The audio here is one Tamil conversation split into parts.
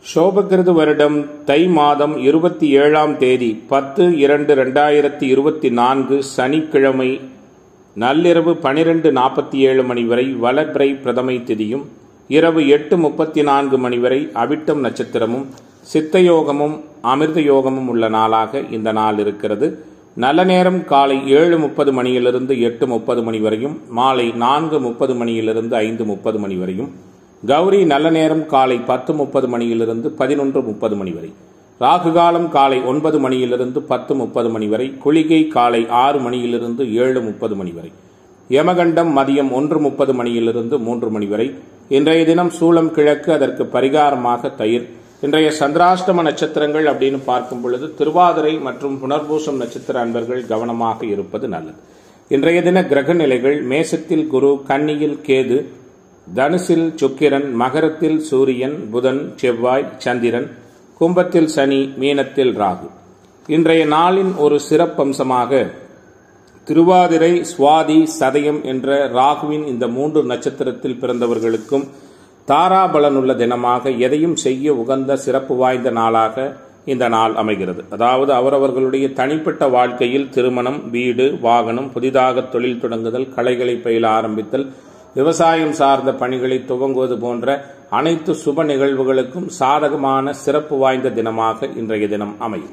சோபகிருது வருடம் தை மாதம் இருபத்தி ஏழாம் தேதி பத்து இரண்டு ரெண்டாயிரத்தி இருபத்தி நான்கு சனிக்கிழமை நள்ளிரவு பனிரெண்டு நாற்பத்தி ஏழு மணி வரை வளர்பிறை பிரதமை திதியும் இரவு எட்டு முப்பத்தி நான்கு மணி வரை அவிட்டம் நட்சத்திரமும் சித்தயோகமும் அமிர்த யோகமும் உள்ள நாளாக இந்த நாள் இருக்கிறது நல்ல நேரம் காலை ஏழு முப்பது மணியிலிருந்து எட்டு முப்பது மணி வரையும் மாலை நான்கு முப்பது மணியிலிருந்து ஐந்து முப்பது மணி வரையும் கௌரி நல்ல நேரம் காலை பத்து முப்பது மணியிலிருந்து பதினொன்று முப்பது மணி வரை ராகு காலம் காலை ஒன்பது மணியிலிருந்து பத்து முப்பது மணி வரை குளிகை காலை ஆறு மணியிலிருந்து ஏழு முப்பது மணி வரை யமகண்டம் மதியம் ஒன்று முப்பது மணியிலிருந்து மூன்று மணி வரை இன்றைய தினம் சூளம் கிழக்கு அதற்கு பரிகாரமாக தயிர் இன்றைய சந்திராஷ்டம நட்சத்திரங்கள் அப்படின்னு பார்க்கும் பொழுது திருவாதிரை மற்றும் புனர்பூசம் நட்சத்திர அன்பர்கள் கவனமாக இருப்பது நல்லது இன்றைய தின கிரக நிலைகள் மேசத்தில் குரு கன்னியில் கேது தனுசில் சுக்கிரன் மகரத்தில் சூரியன் புதன் செவ்வாய் சந்திரன் கும்பத்தில் சனி மீனத்தில் ராகு இன்றைய நாளின் ஒரு சிறப்பம்சமாக திருவாதிரை சுவாதி சதயம் என்ற ராகுவின் இந்த மூன்று நட்சத்திரத்தில் பிறந்தவர்களுக்கும் தாராபலனுள்ள தினமாக எதையும் செய்ய உகந்த சிறப்பு வாய்ந்த நாளாக இந்த நாள் அமைகிறது அதாவது அவரவர்களுடைய தனிப்பட்ட வாழ்க்கையில் திருமணம் வீடு வாகனம் புதிதாக தொழில் தொடங்குதல் கலைகளை பயில ஆரம்பித்தல் விவசாயம் சார்ந்த பணிகளை துவங்குவது போன்ற அனைத்து சுப நிகழ்வுகளுக்கும் சாதகமான சிறப்பு வாய்ந்த தினமாக இன்றைய தினம் அமையும்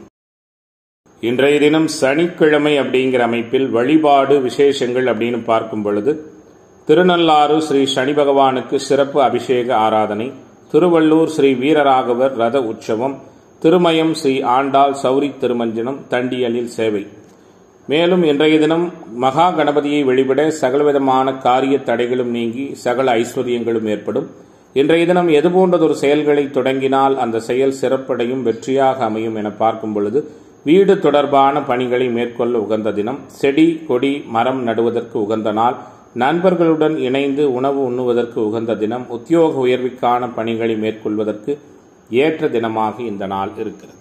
இன்றைய தினம் சனிக்கிழமை அப்படிங்கிற அமைப்பில் வழிபாடு விசேஷங்கள் அப்படின்னு பார்க்கும் பொழுது திருநள்ளாறு ஸ்ரீ சனி பகவானுக்கு சிறப்பு அபிஷேக ஆராதனை திருவள்ளூர் ஸ்ரீ வீரராகவர் ரத உற்சவம் திருமயம் ஸ்ரீ ஆண்டாள் சௌரி திருமஞ்சனம் தண்டியலில் சேவை மேலும் இன்றைய தினம் மகா கணபதியை வழிபட சகலவிதமான காரிய தடைகளும் நீங்கி சகல ஐஸ்வர்யங்களும் ஏற்படும் இன்றைய தினம் எதுபோன்றதொரு செயல்களை தொடங்கினால் அந்த செயல் சிறப்படையும் வெற்றியாக அமையும் என பார்க்கும் பொழுது வீடு தொடர்பான பணிகளை மேற்கொள்ள உகந்த தினம் செடி கொடி மரம் நடுவதற்கு உகந்த நாள் நண்பர்களுடன் இணைந்து உணவு உண்ணுவதற்கு உகந்த தினம் உத்தியோக உயர்விற்கான பணிகளை மேற்கொள்வதற்கு ஏற்ற தினமாக இந்த நாள் இருக்கிறது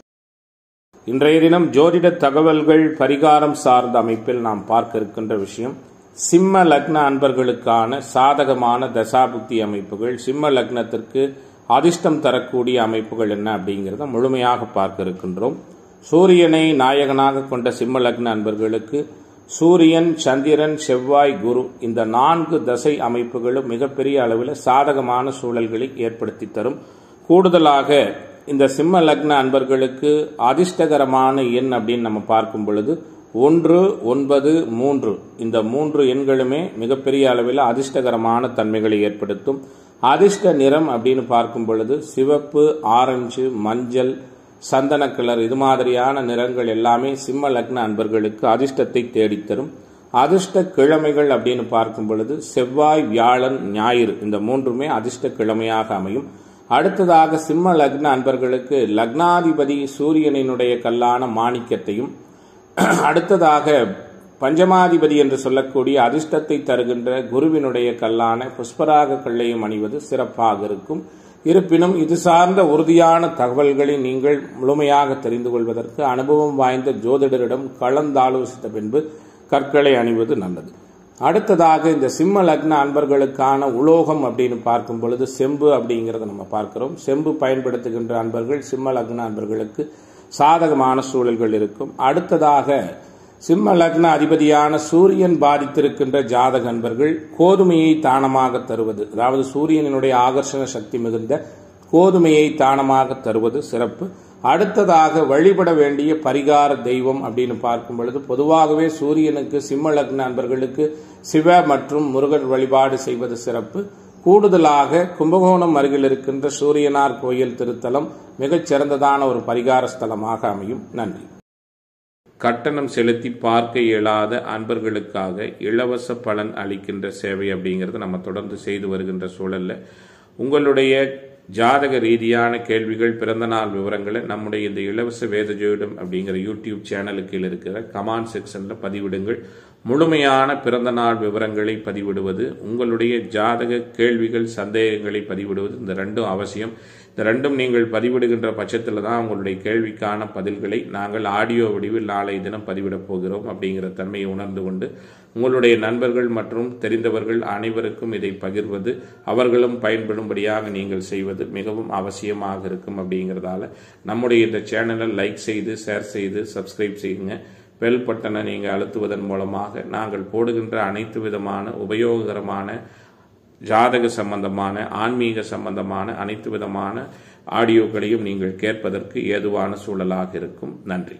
இன்றைய தினம் ஜோதிட தகவல்கள் பரிகாரம் சார்ந்த அமைப்பில் நாம் பார்க்க இருக்கின்ற விஷயம் சிம்ம லக்ன அன்பர்களுக்கான சாதகமான தசாபுக்தி அமைப்புகள் சிம்ம லக்னத்திற்கு அதிர்ஷ்டம் தரக்கூடிய அமைப்புகள் என்ன அப்படிங்கிறத முழுமையாக பார்க்க இருக்கின்றோம் சூரியனை நாயகனாக கொண்ட சிம்ம லக்ன அன்பர்களுக்கு சூரியன் சந்திரன் செவ்வாய் குரு இந்த நான்கு தசை அமைப்புகளும் மிகப்பெரிய அளவில் சாதகமான சூழல்களை ஏற்படுத்தி தரும் கூடுதலாக இந்த சிம்ம லக்ன அன்பர்களுக்கு அதிர்ஷ்டகரமான எண் அப்படின்னு நம்ம பார்க்கும் பொழுது ஒன்று ஒன்பது மூன்று இந்த மூன்று எண்களுமே மிகப்பெரிய அளவில் அதிர்ஷ்டகரமான தன்மைகளை ஏற்படுத்தும் அதிர்ஷ்ட நிறம் அப்படின்னு பார்க்கும் பொழுது சிவப்பு ஆரஞ்சு மஞ்சள் சந்தன கலர் இது மாதிரியான நிறங்கள் எல்லாமே சிம்ம லக்ன அன்பர்களுக்கு அதிர்ஷ்டத்தை தேடித்தரும் அதிர்ஷ்ட கிழமைகள் அப்படின்னு பார்க்கும் பொழுது செவ்வாய் வியாழன் ஞாயிறு இந்த மூன்றுமே அதிர்ஷ்ட கிழமையாக அமையும் அடுத்ததாக சிம்ம லக்ன அன்பர்களுக்கு லக்னாதிபதி சூரியனினுடைய கல்லான மாணிக்கத்தையும் அடுத்ததாக பஞ்சமாதிபதி என்று சொல்லக்கூடிய அதிர்ஷ்டத்தை தருகின்ற குருவினுடைய கல்லான புஷ்பராக கல்லையும் அணிவது சிறப்பாக இருக்கும் இருப்பினும் இது சார்ந்த உறுதியான தகவல்களை நீங்கள் முழுமையாக தெரிந்து கொள்வதற்கு அனுபவம் வாய்ந்த ஜோதிடரிடம் கலந்தாலோசித்த பின்பு கற்களை அணிவது நல்லது அடுத்ததாக இந்த சிம்ம லக்ன அன்பர்களுக்கான உலோகம் அப்படின்னு பார்க்கும் பொழுது செம்பு அப்படிங்கிறத நம்ம பார்க்கிறோம் செம்பு பயன்படுத்துகின்ற அன்பர்கள் சிம்ம லக்ன அன்பர்களுக்கு சாதகமான சூழல்கள் இருக்கும் அடுத்ததாக சிம்ம லக்ன அதிபதியான சூரியன் பாதித்திருக்கின்ற ஜாதக அன்பர்கள் கோதுமையை தானமாக தருவது அதாவது சூரியனுடைய ஆகர்ஷண சக்தி மிகுந்த கோதுமையை தானமாக தருவது சிறப்பு அடுத்ததாக வழிபட வேண்டிய பரிகார தெய்வம் அப்படின்னு பார்க்கும் பொழுது பொதுவாகவே சூரியனுக்கு சிம்ம லக்ன அன்பர்களுக்கு சிவ மற்றும் முருகன் வழிபாடு செய்வது சிறப்பு கூடுதலாக கும்பகோணம் அருகில் இருக்கின்ற சூரியனார் கோயில் திருத்தலம் மிகச் சிறந்ததான ஒரு பரிகார ஸ்தலமாக அமையும் நன்றி கட்டணம் செலுத்தி பார்க்க இயலாத அன்பர்களுக்காக இலவச பலன் அளிக்கின்ற சேவை அப்படிங்கிறத நம்ம தொடர்ந்து செய்து வருகின்ற சூழல்ல உங்களுடைய ஜாதக ரீதியான கேள்விகள் பிறந்தநாள் விவரங்களை நம்முடைய இந்த இலவச வேத ஜோதிடம் அப்படிங்கிற யூடியூப் சேனலுக்கு இருக்கிற கமெண்ட் செக்ஷனில் பதிவிடுங்கள் முழுமையான பிறந்தநாள் விவரங்களை பதிவிடுவது உங்களுடைய ஜாதக கேள்விகள் சந்தேகங்களை பதிவிடுவது இந்த ரெண்டும் அவசியம் இந்த ரெண்டும் நீங்கள் பதிவிடுகின்ற பட்சத்தில் தான் உங்களுடைய கேள்விக்கான பதில்களை நாங்கள் ஆடியோ வடிவில் நாளை தினம் பதிவிடப் போகிறோம் அப்படிங்கிற தன்மையை உணர்ந்து கொண்டு உங்களுடைய நண்பர்கள் மற்றும் தெரிந்தவர்கள் அனைவருக்கும் இதை பகிர்வது அவர்களும் பயன்படும்படியாக நீங்கள் செய்வது மிகவும் அவசியமாக இருக்கும் அப்படிங்கிறதால நம்முடைய இந்த சேனலை லைக் செய்து ஷேர் செய்து சப்ஸ்கிரைப் செய்யுங்க பெல் பட்டனை நீங்கள் அழுத்துவதன் மூலமாக நாங்கள் போடுகின்ற அனைத்து விதமான உபயோககரமான ஜாதக சம்பந்தமான ஆன்மீக சம்பந்தமான அனைத்து விதமான ஆடியோக்களையும் நீங்கள் கேட்பதற்கு ஏதுவான சூழலாக இருக்கும் நன்றி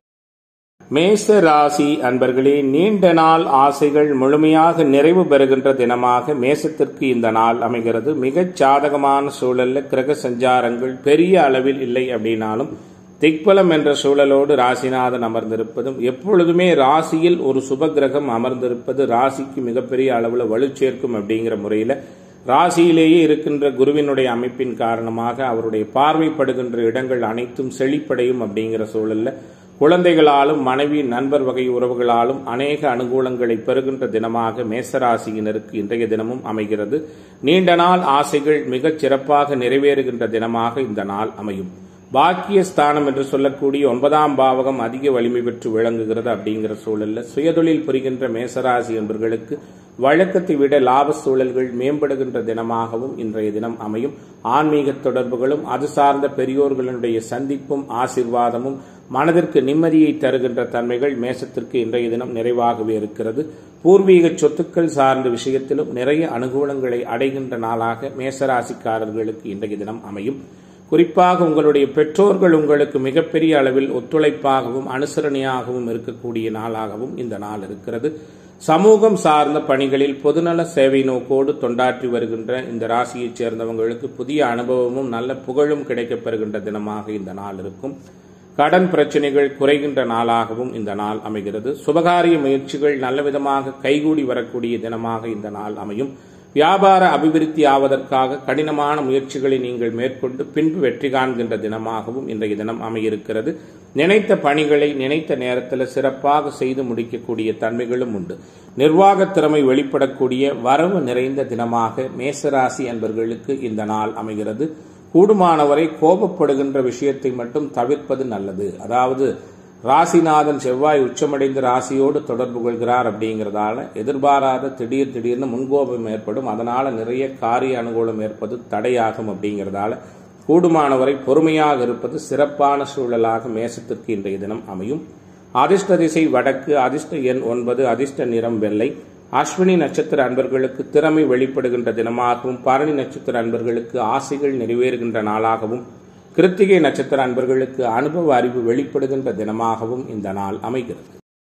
மேச ராசி அன்பர்களே நீண்ட நாள் ஆசைகள் முழுமையாக நிறைவு பெறுகின்ற தினமாக மேசத்திற்கு இந்த நாள் அமைகிறது மிகச் சாதகமான சூழல்ல கிரக சஞ்சாரங்கள் பெரிய அளவில் இல்லை அப்படின்னாலும் திக்பலம் என்ற சூழலோடு ராசிநாதன் அமர்ந்திருப்பதும் எப்பொழுதுமே ராசியில் ஒரு சுப கிரகம் அமர்ந்திருப்பது ராசிக்கு மிகப்பெரிய அளவில் வலு சேர்க்கும் அப்படிங்கிற முறையில் ராசியிலேயே இருக்கின்ற குருவினுடைய அமைப்பின் காரணமாக அவருடைய பார்வைப்படுகின்ற இடங்கள் அனைத்தும் செழிப்படையும் அப்படிங்கிற சூழல்ல குழந்தைகளாலும் மனைவி நண்பர் வகை உறவுகளாலும் அநேக அனுகூலங்களை பெறுகின்ற தினமாக மேசராசியினருக்கு இன்றைய தினமும் அமைகிறது நீண்ட நாள் ஆசைகள் மிகச் சிறப்பாக நிறைவேறுகின்ற தினமாக இந்த நாள் அமையும் பாக்கிய ஸ்தானம் என்று சொல்லக்கூடிய ஒன்பதாம் பாவகம் அதிக வலிமை பெற்று விளங்குகிறது அப்படிங்கிற சூழல்ல சுயதொழில் புரிகின்ற மேசராசி என்பவர்களுக்கு வழக்கத்தை விட லாப சூழல்கள் மேம்படுகின்ற தினமாகவும் இன்றைய தினம் அமையும் ஆன்மீக தொடர்புகளும் அது சார்ந்த பெரியோர்களுடைய சந்திப்பும் ஆசிர்வாதமும் மனதிற்கு நிம்மதியை தருகின்ற தன்மைகள் மேசத்திற்கு இன்றைய தினம் நிறைவாகவே இருக்கிறது பூர்வீக சொத்துக்கள் சார்ந்த விஷயத்திலும் நிறைய அனுகூலங்களை அடைகின்ற நாளாக மேசராசிக்காரர்களுக்கு இன்றைய தினம் அமையும் குறிப்பாக உங்களுடைய பெற்றோர்கள் உங்களுக்கு மிகப்பெரிய அளவில் ஒத்துழைப்பாகவும் அனுசரணையாகவும் இருக்கக்கூடிய நாளாகவும் இந்த நாள் இருக்கிறது சமூகம் சார்ந்த பணிகளில் பொதுநல சேவை நோக்கோடு தொண்டாற்றி வருகின்ற இந்த ராசியைச் சேர்ந்தவங்களுக்கு புதிய அனுபவமும் நல்ல புகழும் கிடைக்கப்பெறுகின்ற தினமாக இந்த நாள் இருக்கும் கடன் பிரச்சனைகள் குறைகின்ற நாளாகவும் இந்த நாள் அமைகிறது சுபகாரிய முயற்சிகள் நல்லவிதமாக கைகூடி வரக்கூடிய தினமாக இந்த நாள் அமையும் வியாபார அபிவிருத்தி ஆவதற்காக கடினமான முயற்சிகளை நீங்கள் மேற்கொண்டு பின்பு வெற்றி காண்கின்ற தினமாகவும் இன்றைய தினம் அமையிருக்கிறது நினைத்த பணிகளை நினைத்த நேரத்தில் சிறப்பாக செய்து முடிக்கக்கூடிய தன்மைகளும் உண்டு நிர்வாக திறமை வெளிப்படக்கூடிய வரவு நிறைந்த தினமாக மேசராசி என்பவர்களுக்கு இந்த நாள் அமைகிறது கூடுமானவரை கோபப்படுகின்ற விஷயத்தை மட்டும் தவிர்ப்பது நல்லது அதாவது ராசிநாதன் செவ்வாய் உச்சமடைந்த ராசியோடு தொடர்பு கொள்கிறார் அப்படிங்கிறதால எதிர்பாராத திடீர் திடீர்னு முன்கோபம் ஏற்படும் அதனால நிறைய காரிய அனுகூலம் ஏற்பது தடையாகும் அப்படிங்கிறதால கூடுமானவரை பொறுமையாக இருப்பது சிறப்பான சூழலாக மேசத்திற்கு இன்றைய தினம் அமையும் அதிர்ஷ்ட திசை வடக்கு அதிர்ஷ்ட எண் ஒன்பது அதிர்ஷ்ட நிறம் வெள்ளை அஸ்வினி நட்சத்திர அன்பர்களுக்கு திறமை வெளிப்படுகின்ற தினமாகவும் பரணி நட்சத்திர அன்பர்களுக்கு ஆசைகள் நிறைவேறுகின்ற நாளாகவும் கிருத்திகை நட்சத்திர அன்பர்களுக்கு அனுபவ அறிவு வெளிப்படுகின்ற தினமாகவும் இந்த நாள் அமைகிறது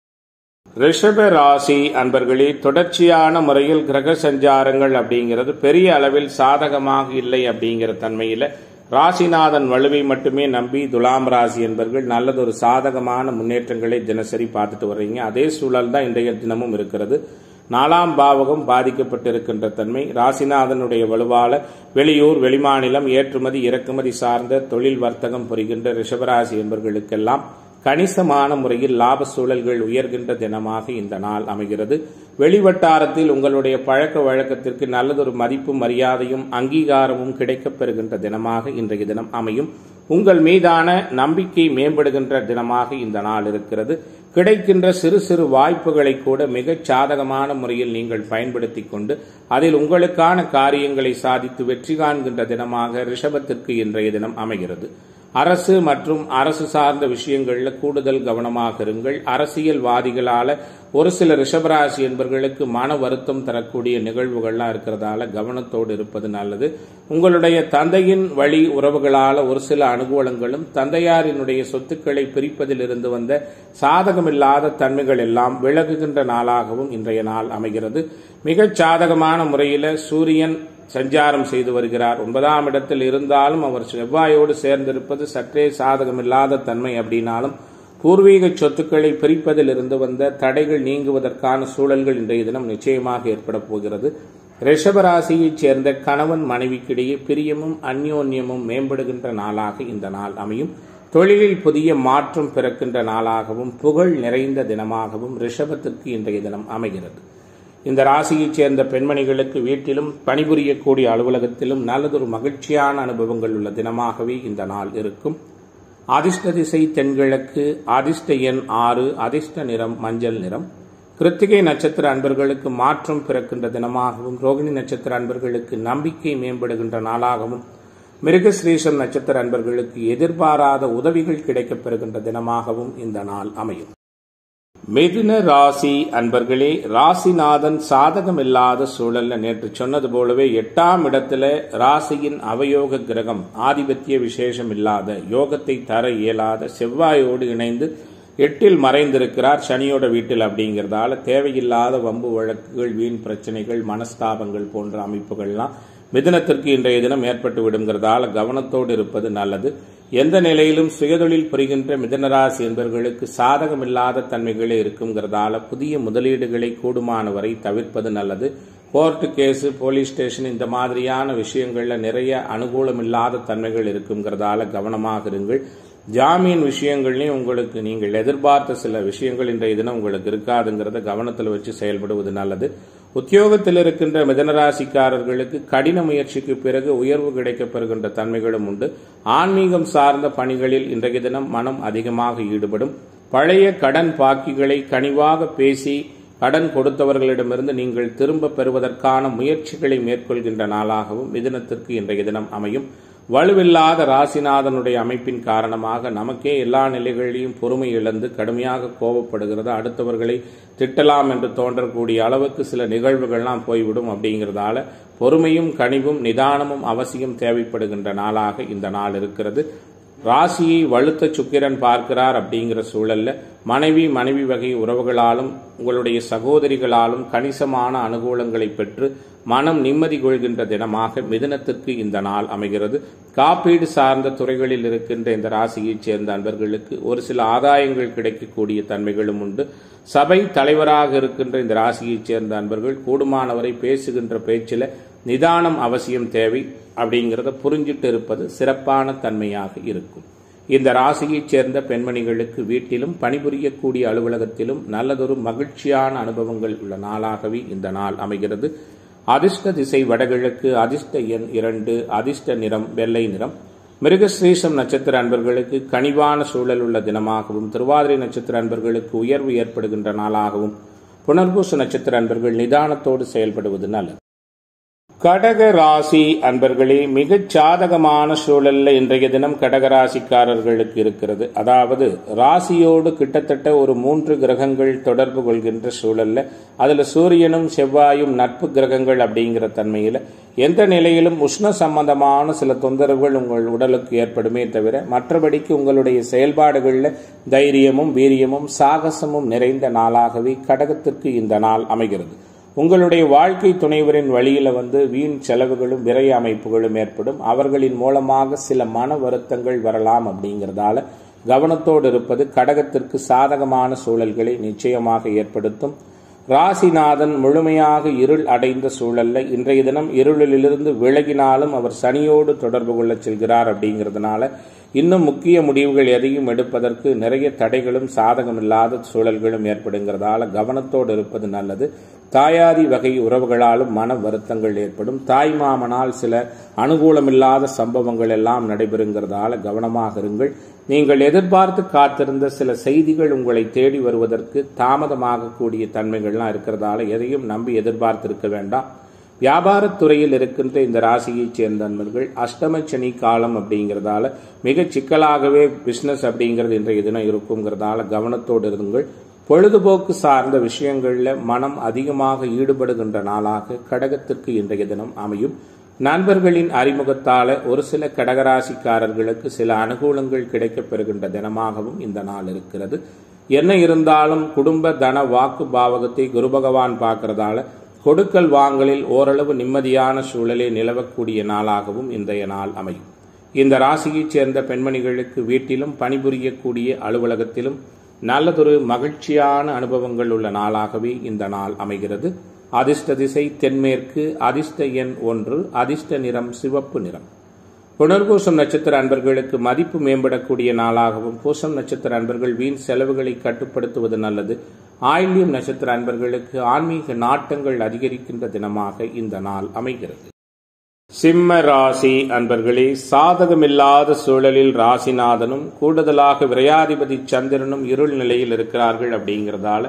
ரிஷப ராசி அன்பர்களே தொடர்ச்சியான முறையில் கிரக சஞ்சாரங்கள் அப்படிங்கிறது பெரிய அளவில் சாதகமாக இல்லை அப்படிங்கிற தன்மையில ராசிநாதன் வலுவை மட்டுமே நம்பி துலாம் ராசி என்பர்கள் நல்லதொரு சாதகமான முன்னேற்றங்களை தினசரி பார்த்துட்டு வர்றீங்க அதே சூழல் தான் இன்றைய தினமும் இருக்கிறது நாலாம் பாவகம் பாதிக்கப்பட்டிருக்கின்ற தன்மை ராசிநாதனுடைய வலுவால வெளியூர் வெளிமாநிலம் ஏற்றுமதி இறக்குமதி சார்ந்த தொழில் வர்த்தகம் புரிகின்ற ரிஷபராசி என்பவர்களுக்கெல்லாம் கணிசமான முறையில் லாப சூழல்கள் உயர்கின்ற தினமாக இந்த நாள் அமைகிறது வெளிவட்டாரத்தில் உங்களுடைய பழக்க வழக்கத்திற்கு நல்லதொரு மதிப்பும் மரியாதையும் அங்கீகாரமும் கிடைக்கப்பெறுகின்ற தினமாக இன்றைய தினம் அமையும் உங்கள் மீதான நம்பிக்கை மேம்படுகின்ற தினமாக இந்த நாள் இருக்கிறது கிடைக்கின்ற சிறு சிறு வாய்ப்புகளை கூட மிகச் சாதகமான முறையில் நீங்கள் பயன்படுத்தி கொண்டு அதில் உங்களுக்கான காரியங்களை சாதித்து வெற்றி காண்கின்ற தினமாக ரிஷபத்திற்கு இன்றைய தினம் அமைகிறது அரசு மற்றும் அரசு சார்ந்த விஷயங்கள்ல கூடுதல் கவனமாக இருங்கள் அரசியல்வாதிகளால ஒரு சில ரிஷபராசி என்பவர்களுக்கு மன வருத்தம் தரக்கூடிய நிகழ்வுகள்லாம் இருக்கிறதால கவனத்தோடு இருப்பது நல்லது உங்களுடைய தந்தையின் வழி உறவுகளால ஒரு சில அனுகூலங்களும் தந்தையாரினுடைய சொத்துக்களை பிரிப்பதில் இருந்து வந்த சாதகமில்லாத தன்மைகள் எல்லாம் விலகுகின்ற நாளாகவும் இன்றைய நாள் அமைகிறது மிகச் சாதகமான முறையில சூரியன் சஞ்சாரம் செய்து வருகிறார் ஒன்பதாம் இடத்தில் இருந்தாலும் அவர் செவ்வாயோடு சேர்ந்திருப்பது சற்றே சாதகமில்லாத தன்மை அப்படின்னாலும் பூர்வீக சொத்துக்களை பிரிப்பதில் இருந்து வந்த தடைகள் நீங்குவதற்கான சூழல்கள் இன்றைய தினம் நிச்சயமாக ஏற்பட போகிறது ரிஷபராசியைச் சேர்ந்த கணவன் மனைவிக்கிடையே பிரியமும் அந்யோன்யமும் மேம்படுகின்ற நாளாக இந்த நாள் அமையும் தொழிலில் புதிய மாற்றம் பிறக்கின்ற நாளாகவும் புகழ் நிறைந்த தினமாகவும் ரிஷபத்திற்கு இன்றைய தினம் அமைகிறது இந்த ராசியைச் சேர்ந்த பெண்மணிகளுக்கு வீட்டிலும் பணிபுரியக்கூடிய அலுவலகத்திலும் நல்லதொரு மகிழ்ச்சியான அனுபவங்கள் உள்ள தினமாகவே இந்த நாள் இருக்கும் அதிர்ஷ்ட திசை தென்கிழக்கு அதிர்ஷ்ட எண் ஆறு அதிர்ஷ்ட நிறம் மஞ்சள் நிறம் கிருத்திகை நட்சத்திர அன்பர்களுக்கு மாற்றம் பிறக்கின்ற தினமாகவும் ரோகிணி நட்சத்திர அன்பர்களுக்கு நம்பிக்கை மேம்படுகின்ற நாளாகவும் மிருகஸ்ரீஷம் நட்சத்திர அன்பர்களுக்கு எதிர்பாராத உதவிகள் கிடைக்கப் பெறுகின்ற தினமாகவும் இந்த நாள் அமையும் மிதுன ராசி அன்பர்களே ராசிநாதன் சாதகமில்லாத சூழல்ல நேற்று சொன்னது போலவே எட்டாம் இடத்துல ராசியின் அவயோக கிரகம் ஆதிபத்திய விசேஷம் இல்லாத யோகத்தை தர இயலாத செவ்வாயோடு இணைந்து எட்டில் மறைந்திருக்கிறார் சனியோட வீட்டில் அப்படிங்கிறதால தேவையில்லாத வம்பு வழக்குகள் வீண் பிரச்சனைகள் மனஸ்தாபங்கள் போன்ற அமைப்புகள்லாம் மிதுனத்திற்கு இன்றைய தினம் ஏற்பட்டு விடுங்கிறதால கவனத்தோடு இருப்பது நல்லது எந்த நிலையிலும் சுயதொழில் புரிகின்ற மிதனராசி என்பவர்களுக்கு சாதகமில்லாத தன்மைகளே இருக்குங்கிறதால புதிய முதலீடுகளை கூடுமானவரை தவிர்ப்பது நல்லது கோர்ட்டு கேஸு போலீஸ் ஸ்டேஷன் இந்த மாதிரியான விஷயங்கள்ல நிறைய அனுகூலமில்லாத தன்மைகள் இருக்குங்கிறதால கவனமாக இருங்கள் ஜாமீன் விஷயங்கள்லையும் உங்களுக்கு நீங்கள் எதிர்பார்த்த சில விஷயங்கள் இன்றைய தினம் உங்களுக்கு இருக்காதுங்கிறத கவனத்தில் வச்சு செயல்படுவது நல்லது உத்தியோகத்தில் இருக்கின்ற மிதனராசிக்காரர்களுக்கு கடின முயற்சிக்கு பிறகு உயர்வு கிடைக்கப்பெறுகின்ற தன்மைகளும் உண்டு ஆன்மீகம் சார்ந்த பணிகளில் இன்றைய தினம் மனம் அதிகமாக ஈடுபடும் பழைய கடன் பாக்கிகளை கனிவாக பேசி கடன் கொடுத்தவர்களிடமிருந்து நீங்கள் திரும்ப பெறுவதற்கான முயற்சிகளை மேற்கொள்கின்ற நாளாகவும் மிதனத்திற்கு இன்றைய தினம் அமையும் வலுவில்லாத ராசிநாதனுடைய அமைப்பின் காரணமாக நமக்கே எல்லா நிலைகளிலும் பொறுமை இழந்து கடுமையாக கோபப்படுகிறது அடுத்தவர்களை திட்டலாம் என்று தோன்றக்கூடிய அளவுக்கு சில நிகழ்வுகள்லாம் போய்விடும் அப்படிங்கிறதால பொறுமையும் கனிவும் நிதானமும் அவசியம் தேவைப்படுகின்ற நாளாக இந்த நாள் இருக்கிறது ராசியை வலுத்த சுக்கிரன் பார்க்கிறார் அப்படிங்கிற சூழல்ல மனைவி மனைவி வகை உறவுகளாலும் உங்களுடைய சகோதரிகளாலும் கணிசமான அனுகூலங்களை பெற்று மனம் நிம்மதி கொள்கின்ற தினமாக மிதுனத்திற்கு இந்த நாள் அமைகிறது காப்பீடு சார்ந்த துறைகளில் இருக்கின்ற இந்த ராசியைச் சேர்ந்த அன்பர்களுக்கு ஒரு சில ஆதாயங்கள் கிடைக்கக்கூடிய தன்மைகளும் உண்டு சபை தலைவராக இருக்கின்ற இந்த ராசியைச் சேர்ந்த அன்பர்கள் கூடுமானவரை பேசுகின்ற பேச்சில் நிதானம் அவசியம் தேவை அப்படிங்கிறத புரிஞ்சிட்டு இருப்பது சிறப்பான தன்மையாக இருக்கும் இந்த ராசியைச் சேர்ந்த பெண்மணிகளுக்கு வீட்டிலும் பணிபுரியக்கூடிய அலுவலகத்திலும் நல்லதொரு மகிழ்ச்சியான அனுபவங்கள் உள்ள நாளாகவே இந்த நாள் அமைகிறது அதிர்ஷ்ட திசை வடகிழக்கு அதிர்ஷ்ட எண் இரண்டு அதிர்ஷ்ட நிறம் வெள்ளை நிறம் மிருகஸ்ரீசம் நட்சத்திர அன்பர்களுக்கு கனிவான சூழல் உள்ள தினமாகவும் திருவாதிரை நட்சத்திர அன்பர்களுக்கு உயர்வு ஏற்படுகின்ற நாளாகவும் புனர்பூச நட்சத்திர அன்பர்கள் நிதானத்தோடு செயல்படுவது நல்லது கடக ராசி அன்பர்களே மிகச் சாதகமான சூழல்ல இன்றைய தினம் கடகராசிக்காரர்களுக்கு இருக்கிறது அதாவது ராசியோடு கிட்டத்தட்ட ஒரு மூன்று கிரகங்கள் தொடர்பு கொள்கின்ற சூழல்ல அதுல சூரியனும் செவ்வாயும் நட்பு கிரகங்கள் அப்படிங்கிற தன்மையில எந்த நிலையிலும் உஷ்ண சம்பந்தமான சில தொந்தரவுகள் உங்கள் உடலுக்கு ஏற்படுமே தவிர மற்றபடிக்கு உங்களுடைய செயல்பாடுகளில் தைரியமும் வீரியமும் சாகசமும் நிறைந்த நாளாகவே கடகத்திற்கு இந்த நாள் அமைகிறது உங்களுடைய வாழ்க்கை துணைவரின் வழியில வந்து வீண் செலவுகளும் விரைய அமைப்புகளும் ஏற்படும் அவர்களின் மூலமாக சில மன வருத்தங்கள் வரலாம் அப்படிங்கிறதால கவனத்தோடு இருப்பது கடகத்திற்கு சாதகமான சூழல்களை நிச்சயமாக ஏற்படுத்தும் ராசிநாதன் முழுமையாக இருள் அடைந்த சூழல்ல இன்றைய தினம் இருளிலிருந்து விலகினாலும் அவர் சனியோடு தொடர்பு கொள்ள செல்கிறார் அப்படிங்கிறதுனால இன்னும் முக்கிய முடிவுகள் எதையும் எடுப்பதற்கு நிறைய தடைகளும் சாதகமில்லாத சூழல்களும் ஏற்படுங்கிறதால கவனத்தோடு இருப்பது நல்லது தாயாதி வகை உறவுகளாலும் மன வருத்தங்கள் ஏற்படும் தாய் மாமனால் சில அனுகூலமில்லாத சம்பவங்கள் எல்லாம் நடைபெறுங்கிறதால கவனமாக இருங்கள் நீங்கள் எதிர்பார்த்து காத்திருந்த சில செய்திகள் உங்களை தேடி வருவதற்கு தாமதமாகக்கூடிய தன்மைகள்லாம் இருக்கிறதால எதையும் நம்பி எதிர்பார்த்திருக்க வேண்டாம் வியாபாரத்துறையில் இருக்கின்ற இந்த ராசியைச் சேர்ந்த நண்பர்கள் அஷ்டம சனி காலம் அப்படிங்கிறதால மிக சிக்கலாகவே பிசினஸ் அப்படிங்கிறது இன்றைய தினம் இருக்குங்கிறதால கவனத்தோடு இருங்கள் பொழுதுபோக்கு சார்ந்த விஷயங்களில் மனம் அதிகமாக ஈடுபடுகின்ற நாளாக கடகத்திற்கு இன்றைய தினம் அமையும் நண்பர்களின் அறிமுகத்தால ஒரு சில கடகராசிக்காரர்களுக்கு சில அனுகூலங்கள் கிடைக்கப் பெறுகின்ற தினமாகவும் இந்த நாள் இருக்கிறது என்ன இருந்தாலும் குடும்ப தன வாக்கு பாவகத்தை குரு பகவான் பார்க்கறதால கொடுக்கல் வாங்கலில் ஓரளவு நிம்மதியான சூழலே நிலவக்கூடிய நாளாகவும் இன்றைய நாள் அமையும் இந்த ராசியைச் சேர்ந்த பெண்மணிகளுக்கு வீட்டிலும் பணிபுரியக்கூடிய அலுவலகத்திலும் நல்லதொரு மகிழ்ச்சியான அனுபவங்கள் உள்ள நாளாகவே இந்த நாள் அமைகிறது அதிர்ஷ்ட திசை தென்மேற்கு அதிர்ஷ்ட எண் ஒன்று அதிர்ஷ்ட நிறம் சிவப்பு நிறம் புனர்பூசம் நட்சத்திர அன்பர்களுக்கு மதிப்பு மேம்படக்கூடிய நாளாகவும் பூசம் நட்சத்திர அன்பர்கள் வீண் செலவுகளை கட்டுப்படுத்துவது நல்லது ஆயில்யம் நட்சத்திர அன்பர்களுக்கு ஆன்மீக நாட்டங்கள் அதிகரிக்கின்ற தினமாக இந்த நாள் அமைகிறது சிம்ம ராசி அன்பர்களே சாதகமில்லாத சூழலில் ராசிநாதனும் கூடுதலாக விரையாதிபதி சந்திரனும் இருள் நிலையில் இருக்கிறார்கள் அப்படிங்கிறதால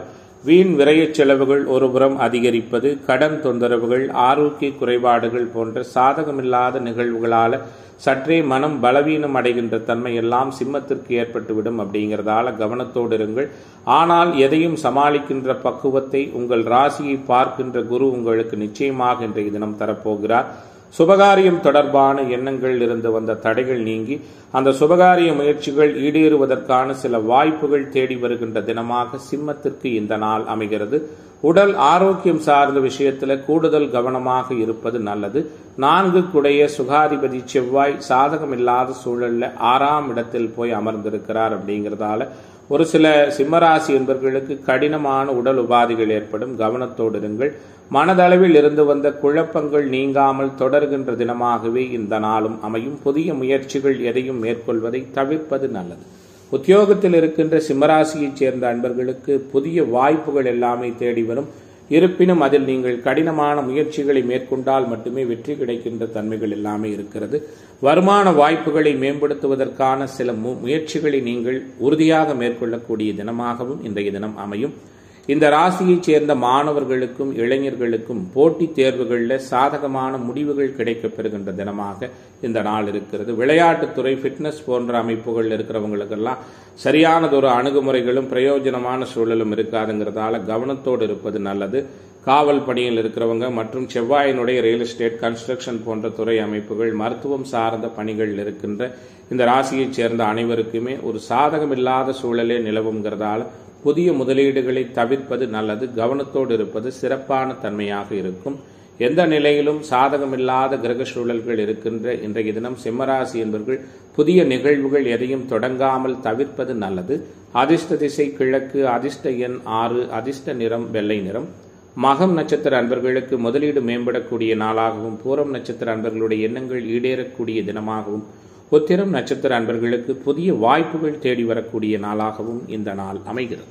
வீண் விரயச் செலவுகள் ஒருபுறம் அதிகரிப்பது கடன் தொந்தரவுகள் ஆரோக்கிய குறைபாடுகள் போன்ற சாதகமில்லாத நிகழ்வுகளால சற்றே மனம் பலவீனம் அடைகின்ற தன்மை எல்லாம் சிம்மத்திற்கு ஏற்பட்டுவிடும் அப்படிங்கிறதால கவனத்தோடு இருங்கள் ஆனால் எதையும் சமாளிக்கின்ற பக்குவத்தை உங்கள் ராசியை பார்க்கின்ற குரு உங்களுக்கு நிச்சயமாக இன்றைய தினம் தரப்போகிறார் சுபகாரியம் தொடர்பான எண்ணங்கள் இருந்து வந்த தடைகள் நீங்கி அந்த சுபகாரிய முயற்சிகள் ஈடேறுவதற்கான சில வாய்ப்புகள் தேடி வருகின்ற தினமாக சிம்மத்திற்கு இந்த நாள் அமைகிறது உடல் ஆரோக்கியம் சார்ந்த விஷயத்துல கூடுதல் கவனமாக இருப்பது நல்லது நான்கு குடைய சுகாதிபதி செவ்வாய் சாதகமில்லாத சூழல்ல ஆறாம் இடத்தில் போய் அமர்ந்திருக்கிறார் அப்படிங்கிறதால ஒரு சில சிம்மராசி என்பவர்களுக்கு கடினமான உடல் உபாதைகள் ஏற்படும் கவனத்தோடு இருங்கள் மனதளவில் இருந்து வந்த குழப்பங்கள் நீங்காமல் தொடர்கின்ற தினமாகவே இந்த நாளும் அமையும் புதிய முயற்சிகள் எதையும் மேற்கொள்வதை தவிர்ப்பது நல்லது உத்தியோகத்தில் இருக்கின்ற சிம்மராசியைச் சேர்ந்த அன்பர்களுக்கு புதிய வாய்ப்புகள் எல்லாமே தேடி வரும் இருப்பினும் அதில் நீங்கள் கடினமான முயற்சிகளை மேற்கொண்டால் மட்டுமே வெற்றி கிடைக்கின்ற தன்மைகள் எல்லாமே இருக்கிறது வருமான வாய்ப்புகளை மேம்படுத்துவதற்கான சில முயற்சிகளை நீங்கள் உறுதியாக மேற்கொள்ளக்கூடிய தினமாகவும் இன்றைய தினம் அமையும் இந்த ராசியைச் சேர்ந்த மாணவர்களுக்கும் இளைஞர்களுக்கும் போட்டித் தேர்வுகளில் சாதகமான முடிவுகள் கிடைக்கப் பெறுகின்ற தினமாக இந்த நாள் இருக்கிறது விளையாட்டுத்துறை ஃபிட்னஸ் போன்ற அமைப்புகள் இருக்கிறவங்களுக்கெல்லாம் சரியானதொரு அணுகுமுறைகளும் பிரயோஜனமான சூழலும் இருக்காதுங்கிறதால கவனத்தோடு இருப்பது நல்லது காவல் பணியில் இருக்கிறவங்க மற்றும் செவ்வாயினுடைய ரியல் எஸ்டேட் கன்ஸ்ட்ரக்ஷன் போன்ற துறை அமைப்புகள் மருத்துவம் சார்ந்த பணிகள் இருக்கின்ற இந்த ராசியைச் சேர்ந்த அனைவருக்குமே ஒரு சாதகமில்லாத சூழலே நிலவுங்கிறதால புதிய முதலீடுகளை தவிர்ப்பது நல்லது கவனத்தோடு இருப்பது சிறப்பான தன்மையாக இருக்கும் எந்த நிலையிலும் சாதகமில்லாத கிரக சூழல்கள் இருக்கின்ற இன்றைய தினம் சிம்மராசி என்பவர்கள் புதிய நிகழ்வுகள் எதையும் தொடங்காமல் தவிர்ப்பது நல்லது அதிர்ஷ்ட திசை கிழக்கு அதிர்ஷ்ட எண் ஆறு அதிர்ஷ்ட நிறம் வெள்ளை நிறம் மகம் நட்சத்திர அன்பர்களுக்கு முதலீடு மேம்படக்கூடிய நாளாகவும் பூரம் நட்சத்திர அன்பர்களுடைய எண்ணங்கள் ஈடேறக்கூடிய தினமாகவும் உத்திரம் நட்சத்திர அன்பர்களுக்கு புதிய வாய்ப்புகள் தேடி வரக்கூடிய நாளாகவும் இந்த நாள் அமைகிறது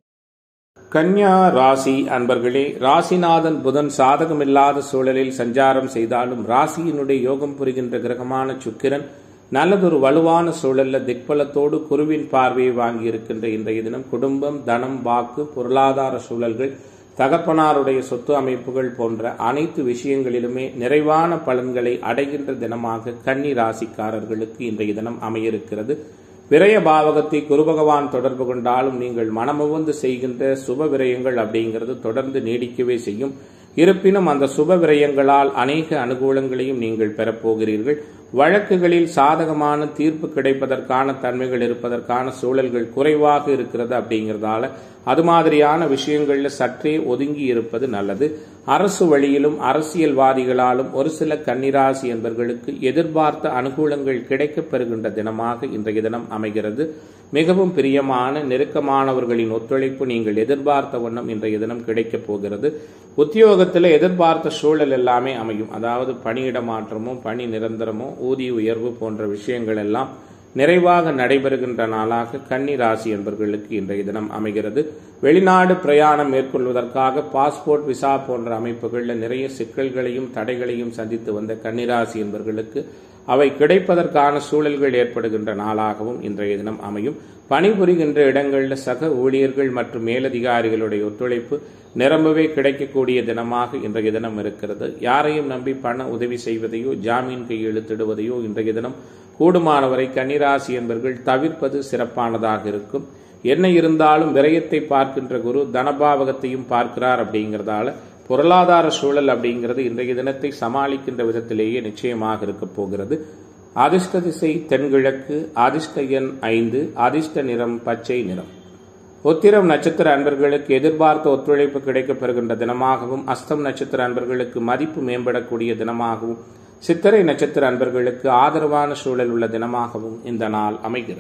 கன்யா ராசி அன்பர்களே ராசிநாதன் புதன் சாதகமில்லாத சூழலில் சஞ்சாரம் செய்தாலும் ராசியினுடைய யோகம் புரிகின்ற கிரகமான சுக்கிரன் நல்லதொரு வலுவான சூழல்ல திக்பலத்தோடு குருவின் பார்வையை வாங்கி இருக்கின்ற இன்றைய தினம் குடும்பம் தனம் வாக்கு பொருளாதார சூழல்கள் தகப்பனாருடைய சொத்து அமைப்புகள் போன்ற அனைத்து விஷயங்களிலுமே நிறைவான பலன்களை அடைகின்ற தினமாக கன்னி ராசிக்காரர்களுக்கு இன்றைய தினம் அமையிருக்கிறது விரய பாவகத்தை குரு பகவான் தொடர்பு கொண்டாலும் நீங்கள் மனமுவந்து செய்கின்ற சுப விரயங்கள் அப்படிங்கிறது தொடர்ந்து நீடிக்கவே செய்யும் இருப்பினும் அந்த சுப விரயங்களால் அநேக அனுகூலங்களையும் நீங்கள் பெறப்போகிறீர்கள் வழக்குகளில் சாதகமான தீர்ப்பு கிடைப்பதற்கான தன்மைகள் இருப்பதற்கான சூழல்கள் குறைவாக இருக்கிறது அப்படிங்கிறதால அது மாதிரியான விஷயங்கள்ல சற்றே ஒதுங்கி இருப்பது நல்லது அரசு வழியிலும் அரசியல்வாதிகளாலும் ஒரு சில கன்னிராசி என்பவர்களுக்கு எதிர்பார்த்த அனுகூலங்கள் கிடைக்கப் பெறுகின்ற தினமாக இன்றைய தினம் அமைகிறது மிகவும் பிரியமான நெருக்கமானவர்களின் ஒத்துழைப்பு நீங்கள் எதிர்பார்த்த வண்ணம் இன்றைய தினம் கிடைக்கப் போகிறது உத்தியோகத்தில் எதிர்பார்த்த சூழல் எல்லாமே அமையும் அதாவது பணியிட மாற்றமோ பணி நிரந்தரமோ ஊதிய உயர்வு போன்ற விஷயங்கள் எல்லாம் நிறைவாக நடைபெறுகின்ற நாளாக கன்னி ராசி என்பவர்களுக்கு இன்றைய தினம் அமைகிறது வெளிநாடு பிரயாணம் மேற்கொள்வதற்காக பாஸ்போர்ட் விசா போன்ற அமைப்புகளில் நிறைய சிக்கல்களையும் தடைகளையும் சந்தித்து வந்த கன்னிராசி என்பவர்களுக்கு அவை கிடைப்பதற்கான சூழல்கள் ஏற்படுகின்ற நாளாகவும் இன்றைய தினம் அமையும் பணிபுரிகின்ற இடங்களில் சக ஊழியர்கள் மற்றும் மேலதிகாரிகளுடைய ஒத்துழைப்பு நிரம்பவே கிடைக்கக்கூடிய தினமாக இன்றைய தினம் இருக்கிறது யாரையும் நம்பி பண உதவி செய்வதையோ ஜாமீன் கையெழுத்திடுவதையோ இன்றைய தினம் கூடுமானவரை கன்னிராசி என்பவர்கள் தவிர்ப்பது சிறப்பானதாக இருக்கும் என்ன இருந்தாலும் விரயத்தை பார்க்கின்ற குரு தனபாவகத்தையும் பார்க்கிறார் அப்படிங்கிறதால பொருளாதார சூழல் அப்படிங்கிறது இன்றைய தினத்தை சமாளிக்கின்ற விதத்திலேயே நிச்சயமாக இருக்க போகிறது அதிர்ஷ்ட திசை தென்கிழக்கு அதிர்ஷ்ட எண் ஐந்து அதிர்ஷ்ட நிறம் பச்சை நிறம் உத்திரம் நட்சத்திர அன்பர்களுக்கு எதிர்பார்த்த ஒத்துழைப்பு கிடைக்கப் பெறுகின்ற தினமாகவும் அஸ்தம் நட்சத்திர அன்பர்களுக்கு மதிப்பு மேம்படக்கூடிய தினமாகவும் சித்திரை நட்சத்திர அன்பர்களுக்கு ஆதரவான சூழல் உள்ள தினமாகவும் இந்த நாள் அமைகிறது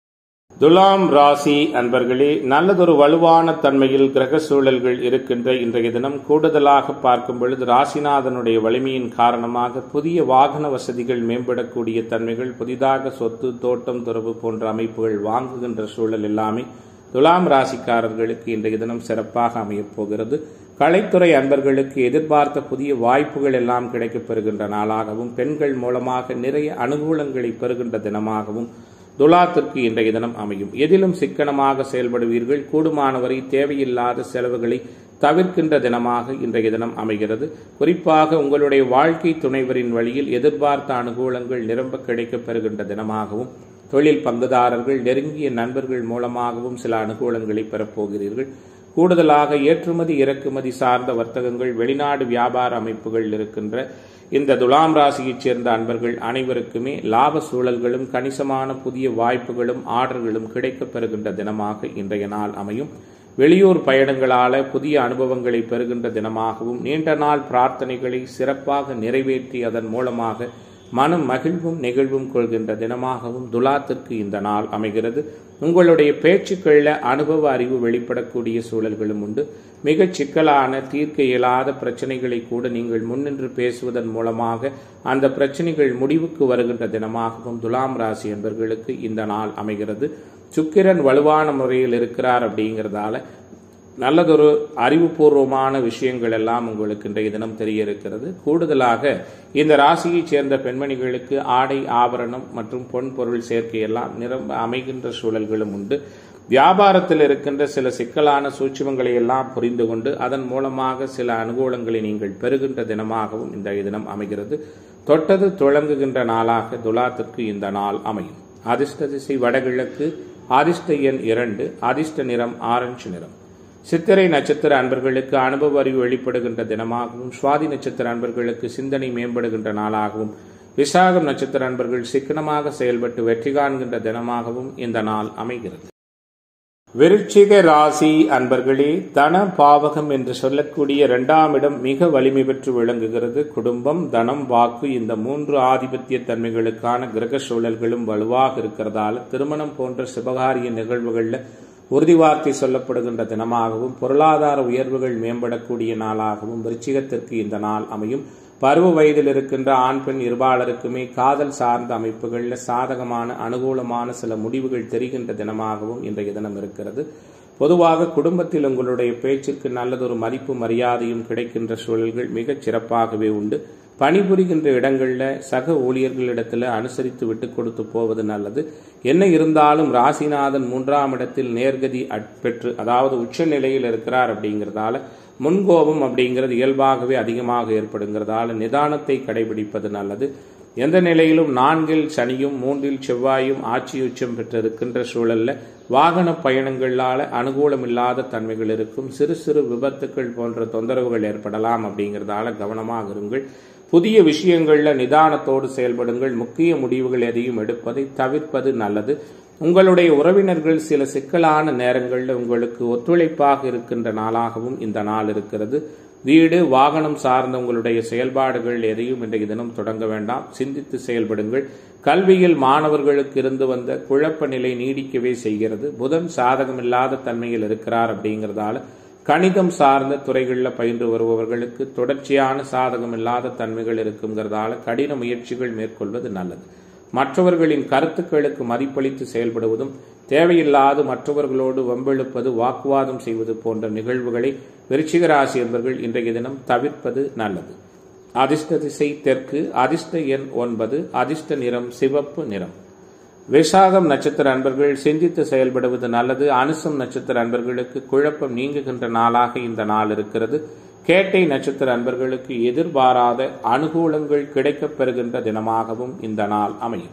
துலாம் ராசி அன்பர்களே நல்லதொரு வலுவான தன்மையில் கிரக சூழல்கள் இருக்கின்ற இன்றைய தினம் கூடுதலாக பார்க்கும் பொழுது ராசிநாதனுடைய வலிமையின் காரணமாக புதிய வாகன வசதிகள் மேம்படக்கூடிய தன்மைகள் புதிதாக சொத்து தோட்டம் துறவு போன்ற அமைப்புகள் வாங்குகின்ற சூழல் எல்லாமே துலாம் ராசிக்காரர்களுக்கு இன்றைய தினம் சிறப்பாக அமையப் போகிறது கலைத்துறை அன்பர்களுக்கு எதிர்பார்த்த புதிய வாய்ப்புகள் எல்லாம் கிடைக்கப் பெறுகின்ற நாளாகவும் பெண்கள் மூலமாக நிறைய அனுகூலங்களை பெறுகின்ற தினமாகவும் துலாத்திற்கு இன்றைய தினம் அமையும் எதிலும் சிக்கனமாக செயல்படுவீர்கள் கூடுமானவரை தேவையில்லாத செலவுகளை தவிர்க்கின்ற தினமாக இன்றைய தினம் அமைகிறது குறிப்பாக உங்களுடைய வாழ்க்கை துணைவரின் வழியில் எதிர்பார்த்த அனுகூலங்கள் நிரம்ப கிடைக்கப் பெறுகின்ற தினமாகவும் தொழில் பங்குதாரர்கள் நெருங்கிய நண்பர்கள் மூலமாகவும் சில அனுகூலங்களை பெறப்போகிறீர்கள் கூடுதலாக ஏற்றுமதி இறக்குமதி சார்ந்த வர்த்தகங்கள் வெளிநாடு வியாபார அமைப்புகள் இருக்கின்ற இந்த துலாம் ராசியைச் சேர்ந்த அன்பர்கள் அனைவருக்குமே லாப சூழல்களும் கணிசமான புதிய வாய்ப்புகளும் ஆர்டர்களும் கிடைக்கப் பெறுகின்ற தினமாக இன்றைய நாள் அமையும் வெளியூர் பயணங்களால புதிய அனுபவங்களை பெறுகின்ற தினமாகவும் நீண்ட நாள் பிரார்த்தனைகளை சிறப்பாக நிறைவேற்றி அதன் மூலமாக மனம் மகிழ்வும் நெகிழ்வும் கொள்கின்ற தினமாகவும் துலாத்திற்கு இந்த நாள் அமைகிறது உங்களுடைய பேச்சுக்களில் அனுபவ அறிவு வெளிப்படக்கூடிய சூழல்களும் உண்டு மிகச் சிக்கலான தீர்க்க இயலாத பிரச்சனைகளை கூட நீங்கள் முன்னின்று பேசுவதன் மூலமாக அந்த பிரச்சனைகள் முடிவுக்கு வருகின்ற தினமாகவும் துலாம் ராசி என்பவர்களுக்கு இந்த நாள் அமைகிறது சுக்கிரன் வலுவான முறையில் இருக்கிறார் அப்படிங்கிறதால நல்லதொரு அறிவுபூர்வமான விஷயங்கள் எல்லாம் உங்களுக்கு இன்றைய தினம் தெரிய இருக்கிறது கூடுதலாக இந்த ராசியைச் சேர்ந்த பெண்மணிகளுக்கு ஆடை ஆபரணம் மற்றும் பொன் பொருள் சேர்க்கையெல்லாம் நிரம்ப அமைகின்ற சூழல்களும் உண்டு வியாபாரத்தில் இருக்கின்ற சில சிக்கலான சூட்சுமங்களை எல்லாம் புரிந்து கொண்டு அதன் மூலமாக சில அனுகூலங்களை நீங்கள் பெறுகின்ற தினமாகவும் இந்த தினம் அமைகிறது தொட்டது துளங்குகின்ற நாளாக துலாத்திற்கு இந்த நாள் அமையும் அதிர்ஷ்ட திசை வடகிழக்கு அதிர்ஷ்ட எண் இரண்டு அதிர்ஷ்ட நிறம் ஆரஞ்சு நிறம் சித்திரை நட்சத்திர அன்பர்களுக்கு அனுபவ அறிவு வெளிப்படுகின்ற தினமாகவும் சுவாதி நட்சத்திர அன்பர்களுக்கு சிந்தனை மேம்படுகின்ற நாளாகவும் விசாகம் நட்சத்திர அன்பர்கள் சிக்கனமாக செயல்பட்டு வெற்றி காண்கின்ற தினமாகவும் இந்த நாள் அமைகிறது விருச்சிக ராசி அன்பர்களே தன பாவகம் என்று சொல்லக்கூடிய இரண்டாம் இடம் மிக வலிமை பெற்று விளங்குகிறது குடும்பம் தனம் வாக்கு இந்த மூன்று ஆதிபத்திய தன்மைகளுக்கான கிரக சூழல்களும் வலுவாக இருக்கிறதால திருமணம் போன்ற சிவகாரிய நிகழ்வுகளில் உறுதி வார்த்தை சொல்லப்படுகின்ற தினமாகவும் பொருளாதார உயர்வுகள் மேம்படக்கூடிய நாளாகவும் விருச்சிகத்திற்கு இந்த நாள் அமையும் பருவ வயதில் இருக்கின்ற ஆண் பெண் இருபாலருக்குமே காதல் சார்ந்த அமைப்புகளில் சாதகமான அனுகூலமான சில முடிவுகள் தெரிகின்ற தினமாகவும் இன்றைய தினம் இருக்கிறது பொதுவாக குடும்பத்தில் உங்களுடைய பேச்சிற்கு நல்லதொரு மதிப்பு மரியாதையும் கிடைக்கின்ற சூழல்கள் மிகச் சிறப்பாகவே உண்டு பணிபுரிகின்ற இடங்களில் சக ஊழியர்களிடத்தில் அனுசரித்து விட்டு கொடுத்து போவது நல்லது என்ன இருந்தாலும் ராசிநாதன் மூன்றாம் இடத்தில் நேர்கதி பெற்று அதாவது உச்ச நிலையில் இருக்கிறார் அப்படிங்கிறதால முன்கோபம் அப்படிங்கிறது இயல்பாகவே அதிகமாக ஏற்படுங்கிறதால நிதானத்தை கடைபிடிப்பது நல்லது எந்த நிலையிலும் நான்கில் சனியும் மூன்றில் செவ்வாயும் ஆட்சி உச்சம் பெற்றிருக்கின்ற சூழல்ல வாகன பயணங்களால அனுகூலமில்லாத தன்மைகள் இருக்கும் சிறு சிறு விபத்துக்கள் போன்ற தொந்தரவுகள் ஏற்படலாம் அப்படிங்கிறதால கவனமாக இருங்கள் புதிய விஷயங்கள்ல நிதானத்தோடு செயல்படுங்கள் முக்கிய முடிவுகள் எதையும் எடுப்பதை தவிர்ப்பது நல்லது உங்களுடைய உறவினர்கள் சில சிக்கலான நேரங்களில் உங்களுக்கு ஒத்துழைப்பாக இருக்கின்ற நாளாகவும் இந்த நாள் இருக்கிறது வீடு வாகனம் சார்ந்த உங்களுடைய செயல்பாடுகள் எதையும் இன்றைய தினம் தொடங்க வேண்டாம் சிந்தித்து செயல்படுங்கள் கல்வியில் மாணவர்களுக்கு இருந்து வந்த குழப்ப நிலை நீடிக்கவே செய்கிறது புதன் சாதகமில்லாத தன்மையில் இருக்கிறார் அப்படிங்கிறதால கணிதம் சார்ந்த துறைகளில் பயின்று வருபவர்களுக்கு தொடர்ச்சியான சாதகம் இல்லாத தன்மைகள் இருக்குங்கிறதால கடின முயற்சிகள் மேற்கொள்வது நல்லது மற்றவர்களின் கருத்துக்களுக்கு மதிப்பளித்து செயல்படுவதும் தேவையில்லாது மற்றவர்களோடு வம்பெழுப்பது வாக்குவாதம் செய்வது போன்ற நிகழ்வுகளை விருச்சிக ராசி என்பவர்கள் இன்றைய தினம் தவிர்ப்பது நல்லது அதிர்ஷ்ட திசை தெற்கு அதிர்ஷ்ட எண் ஒன்பது அதிர்ஷ்ட நிறம் சிவப்பு நிறம் விசாகம் நட்சத்திர அன்பர்கள் சிந்தித்து செயல்படுவது நல்லது அனுசம் நட்சத்திர அன்பர்களுக்கு குழப்பம் நீங்குகின்ற நாளாக இந்த நாள் இருக்கிறது கேட்டை நட்சத்திர அன்பர்களுக்கு எதிர்பாராத அனுகூலங்கள் கிடைக்கப் பெறுகின்ற தினமாகவும் இந்த நாள் அமையும்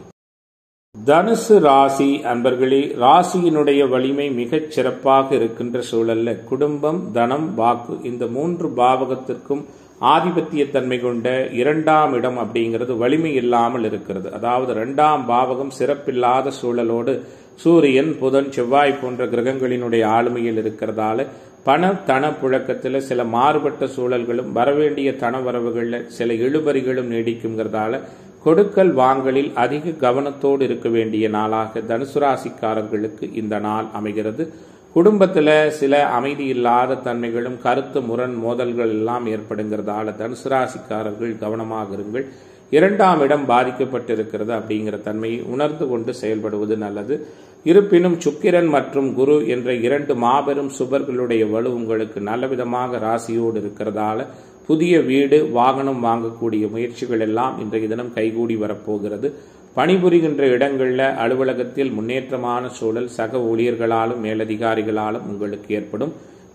தனுசு ராசி அன்பர்களே ராசியினுடைய வலிமை மிகச் சிறப்பாக இருக்கின்ற சூழல்ல குடும்பம் தனம் வாக்கு இந்த மூன்று பாவகத்திற்கும் ஆதிபத்திய தன்மை கொண்ட இரண்டாம் இடம் அப்படிங்கிறது வலிமை இல்லாமல் இருக்கிறது அதாவது இரண்டாம் பாவகம் சிறப்பில்லாத சூழலோடு சூரியன் புதன் செவ்வாய் போன்ற கிரகங்களினுடைய ஆளுமையில் இருக்கிறதால பண தன புழக்கத்தில் சில மாறுபட்ட சூழல்களும் வரவேண்டிய தன வரவுகளில் சில இழுபறிகளும் நீடிக்குங்கிறதால கொடுக்கல் வாங்கலில் அதிக கவனத்தோடு இருக்க வேண்டிய நாளாக தனுசு ராசிக்காரர்களுக்கு இந்த நாள் அமைகிறது குடும்பத்தில் சில அமைதி இல்லாத தன்மைகளும் கருத்து முரண் மோதல்கள் எல்லாம் ஏற்படுங்கிறதால தனுசு ராசிக்காரர்கள் கவனமாக இருங்கள் இரண்டாம் இடம் பாதிக்கப்பட்டிருக்கிறது அப்படிங்கிற தன்மையை உணர்ந்து கொண்டு செயல்படுவது நல்லது இருப்பினும் சுக்கிரன் மற்றும் குரு என்ற இரண்டு மாபெரும் சுபர்களுடைய வலு உங்களுக்கு நல்லவிதமாக ராசியோடு இருக்கிறதால புதிய வீடு வாகனம் வாங்கக்கூடிய முயற்சிகள் எல்லாம் இன்றைய தினம் கைகூடி வரப்போகிறது பணிபுரிகின்ற இடங்களில் அலுவலகத்தில் முன்னேற்றமான சூழல் சக ஊழியர்களாலும் மேலதிகாரிகளாலும் உங்களுக்கு ஏற்படும்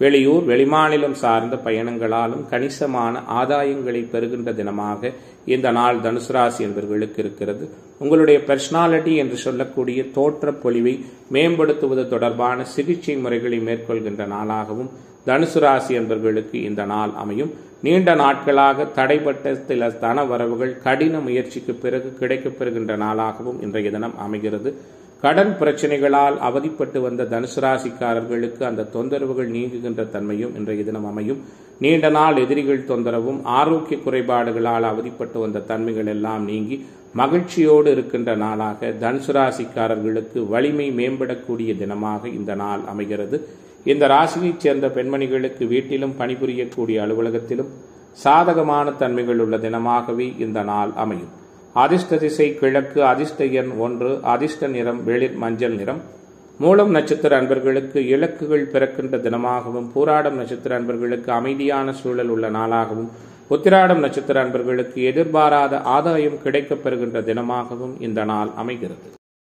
வெளியூர் வெளிமாநிலம் சார்ந்த பயணங்களாலும் கணிசமான ஆதாயங்களை பெறுகின்ற தினமாக இந்த நாள் தனுசு ராசி என்பவர்களுக்கு இருக்கிறது உங்களுடைய பர்சனாலிட்டி என்று சொல்லக்கூடிய தோற்ற பொலிவை மேம்படுத்துவது தொடர்பான சிகிச்சை முறைகளை மேற்கொள்கின்ற நாளாகவும் தனுசு ராசி என்பவர்களுக்கு இந்த நாள் அமையும் நீண்ட நாட்களாக தடைப்பட்ட சில தன வரவுகள் கடின முயற்சிக்கு பிறகு கிடைக்கப் பெறுகின்ற நாளாகவும் இன்றைய தினம் அமைகிறது கடன் பிரச்சனைகளால் அவதிப்பட்டு வந்த தனுசு ராசிக்காரர்களுக்கு அந்த தொந்தரவுகள் நீங்குகின்ற தன்மையும் இன்றைய தினம் அமையும் நீண்ட நாள் எதிரிகள் தொந்தரவும் ஆரோக்கிய குறைபாடுகளால் அவதிப்பட்டு வந்த தன்மைகள் எல்லாம் நீங்கி மகிழ்ச்சியோடு இருக்கின்ற நாளாக தனுசு ராசிக்காரர்களுக்கு வலிமை மேம்படக்கூடிய தினமாக இந்த நாள் அமைகிறது இந்த ராசியைச் சேர்ந்த பெண்மணிகளுக்கு வீட்டிலும் பணிபுரியக்கூடிய அலுவலகத்திலும் சாதகமான தன்மைகள் உள்ள தினமாகவே இந்த நாள் அமையும் அதிர்ஷ்ட திசை கிழக்கு அதிர்ஷ்ட எண் ஒன்று அதிர்ஷ்ட நிறம் வெளிர் மஞ்சள் நிறம் மூலம் நட்சத்திர அன்பர்களுக்கு இலக்குகள் பிறக்கின்ற தினமாகவும் பூராடம் நட்சத்திர அன்பர்களுக்கு அமைதியான சூழல் உள்ள நாளாகவும் உத்திராடம் நட்சத்திர அன்பர்களுக்கு எதிர்பாராத ஆதாயம் கிடைக்கப் பெறுகின்ற தினமாகவும் இந்த நாள் அமைகிறது